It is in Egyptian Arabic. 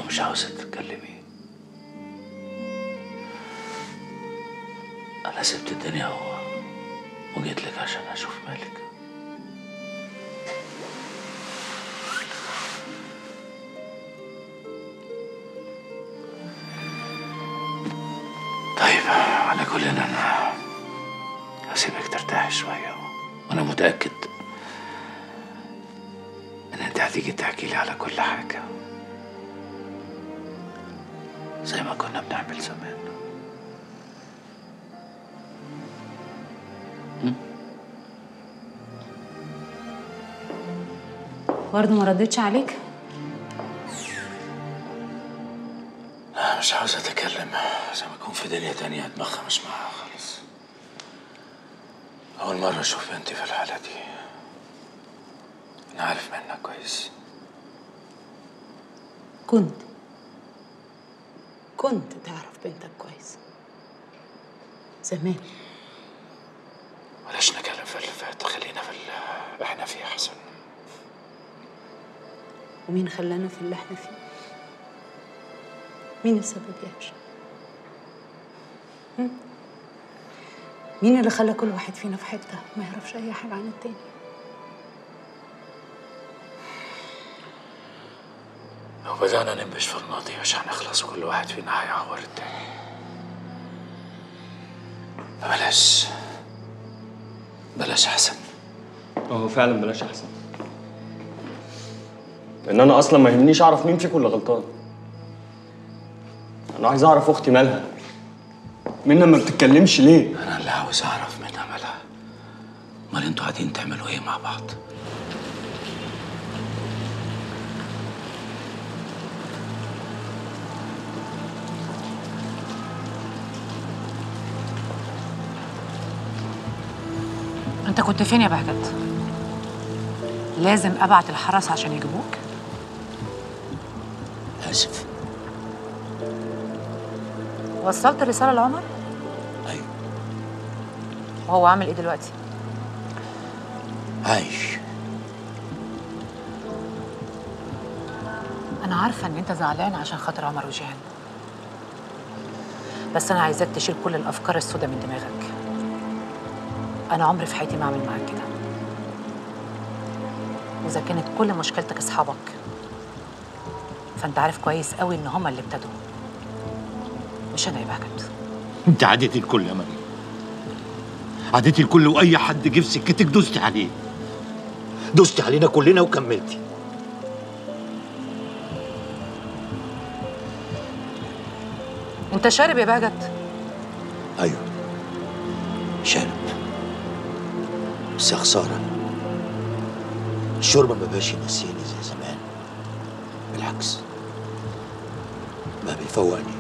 مش عاوزة تتكلمي أنا سبت الدنيا و... وجيت لك عشان أشوف مالك طيب على كل إن أنا هسيبك ترتاحي شوية وأنا متأكد إن أنت هتيجي تحكي لي على كل حاجة زي ما كنا بنعمل زمان برضه ما ردتش عليك لا مش عاوز أتكلم زي ما أكون في دنيا تانية دماغها مش معاها خالص أول مرة أشوف بنتي في الحالة دي أنا عارف منها كويس كنت كنت تعرف بنتك كويس زمان بلاش نتكلم في اللي فات خلينا في اللي احنا فيه أحسن ومين خلانا في اللي احنا فيه مين السبب يا هشام هم؟ مين اللي خلى كل واحد فينا في حته ما يعرفش اي حاجه عن التاني لو بدأنا ننبش في الماضي مش هنخلص كل واحد فينا هيعور التاني بلاش بلاش أحسن هو فعلا بلاش احسن لان انا اصلا ما يهمنيش اعرف مين فيكم اللي غلطان انا عايز اعرف اختي مالها منى ما بتتكلمش ليه أنا اللي عاوز أعرف منها مالها أمال أنتوا قاعدين تعملوا إيه مع بعض؟ انت كنت فين يا بهجت لازم ابعت الحرس عشان يجيبوك آسف وصلت الرساله لعمر أيوة وهو عامل ايه دلوقتي عايش انا عارفه ان انت زعلان عشان خاطر عمر وجيهان بس انا عايزاك تشيل كل الافكار السوداء من دماغك انا عمري في حياتي ما اعمل معاك كده واذا كانت كل مشكلتك اصحابك فانت عارف كويس قوي ان هما اللي ابتدوا مش انا يا بهجت انت عادتي الكل يا مريم عادتي الكل واي حد جه في سكتك دوستي عليه دوستي علينا كلنا وكملتي انت شارب يا بهجت ايوه شارب بس يا خساره الشرب ما بقاش ينسيني زي زمان بالعكس ما بيفوقني